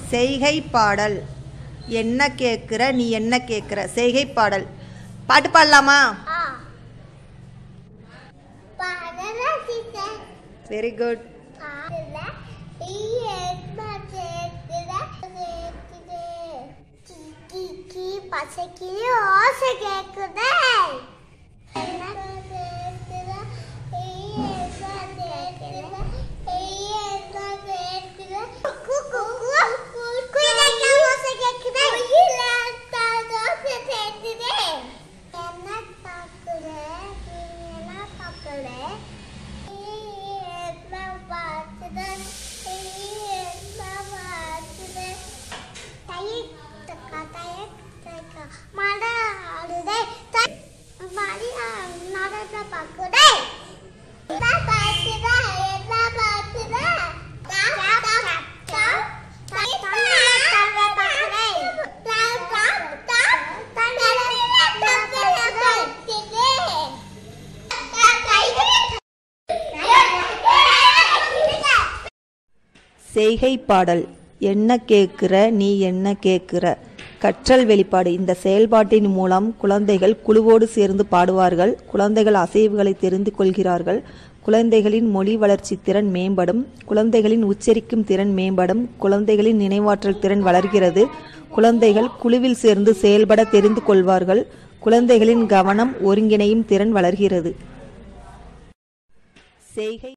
செய்கை பாடல் என்ன கேட்குற நீ என்ன கேட்குற செய்கை பாடல் பாட்டு பாடலாமா ஆ பாடல சிஸ்டர் வெரி குட் ஆடல ஈ என்ன கேக்குற கேக்குது கி கி கி பசக்கிளி ஓசை கேக்குதே என்ன கேக்குற ஈ என்ன கேக்குற ஈ என்ன கேக்குற கு கு கு குயிலங்க ஓசை கேக்குதே குயிலங்க ஓசை கேக்குதே என்ன பாக்குற நீ என்ன பாக்குற செய்கை பாடல் என்ன கேட்குற நீ என்ன கேட்குற கற்றல் வெளிப்பாடு இந்த செயல்பாட்டின் மூலம் குழந்தைகள் குழுவோடு சேர்ந்து பாடுவார்கள் குழந்தைகள் அசைவுகளை தெரிந்து கொள்கிறார்கள் குழந்தைகளின் மொழி வளர்ச்சி திறன் மேம்படும் குழந்தைகளின் உச்சரிக்கும் திறன் மேம்படும் குழந்தைகளின் நினைவாற்றல் திறன் வளர்கிறது குழந்தைகள் குழுவில் சேர்ந்து செயல்பட தெரிந்து கொள்வார்கள் குழந்தைகளின் கவனம் ஒருங்கிணையும் திறன் வளர்கிறது செய்கை